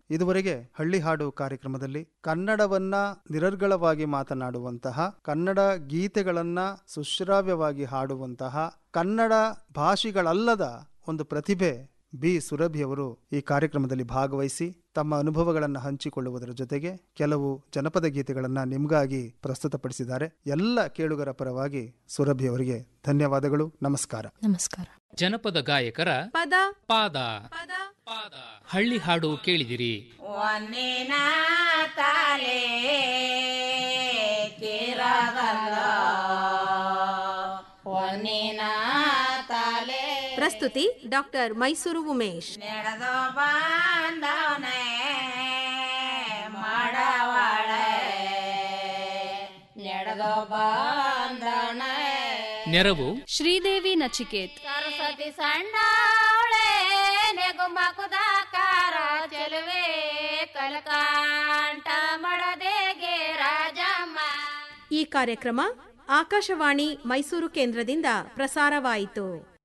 ಇದುವರೆಗೆ ಹಳ್ಳಿ ಹಾಡು ಕಾರ್ಯಕ್ರಮದಲ್ಲಿ ಕನ್ನಡವನ್ನ ನಿರರ್ಗಳವಾಗಿ ಮಾತನಾಡುವಂತಹ ಕನ್ನಡ ಗೀತೆಗಳನ್ನ ಸುಶ್ರಾವ್ಯವಾಗಿ ಹಾಡುವಂತಹ ಕನ್ನಡ ಭಾಷಿಗಳಲ್ಲದ ಒಂದು ಪ್ರತಿಭೆ ಬಿ ಸುರಭಿಯವರು ಈ ಕಾರ್ಯಕ್ರಮದಲ್ಲಿ ಭಾಗವಹಿಸಿ ತಮ್ಮ ಅನುಭವಗಳನ್ನು ಹಂಚಿಕೊಳ್ಳುವುದರ ಜೊತೆಗೆ ಕೆಲವು ಜನಪದ ಗೀತೆಗಳನ್ನು ನಿಮಗಾಗಿ ಪ್ರಸ್ತುತಪಡಿಸಿದ್ದಾರೆ ಎಲ್ಲ ಕೇಳುಗರ ಪರವಾಗಿ ಸುರಭಿ ಅವರಿಗೆ ಧನ್ಯವಾದಗಳು ನಮಸ್ಕಾರ ನಮಸ್ಕಾರ ಜನಪದ ಗಾಯಕರ ಪದ ಪಾದ ಪಾದ ಹಳ್ಳಿ ಹಾಡು ಕೇಳಿದಿರಿ ಒನ್ನಿನ ತಾಲೆ ಕಿರದಲ್ಲ ಒನ್ನಿನ ತಾಲೆ ಪ್ರಸ್ತುತಿ ಡಾಕ್ಟರ್ ಮೈಸೂರು ಉಮೇಶ್ ನಡೆದು ಬಂದವನೇ ಮಾಡವಾಳೆ ನಡೆದು ಬಂದವನೇ ನೆರವು ಶ್ರೀದೇವಿ ನಚಿಕೇತ್ ಸರಸ್ವತಿ ಸಣ್ಣವಳೆ ನೆಗುಮಕುದಾಕಾರ ಚೆಲುವೆ ಕಲಕಾಂಟ ಮಡದೆಗೆ ರಾಜಮ್ಮ ಈ ಕಾರ್ಯಕ್ರಮ ಆಕಾಶವಾಣಿ ಮೈಸೂರು ಕೇಂದ್ರದಿಂದ ಪ್ರಸಾರವಾಯಿತು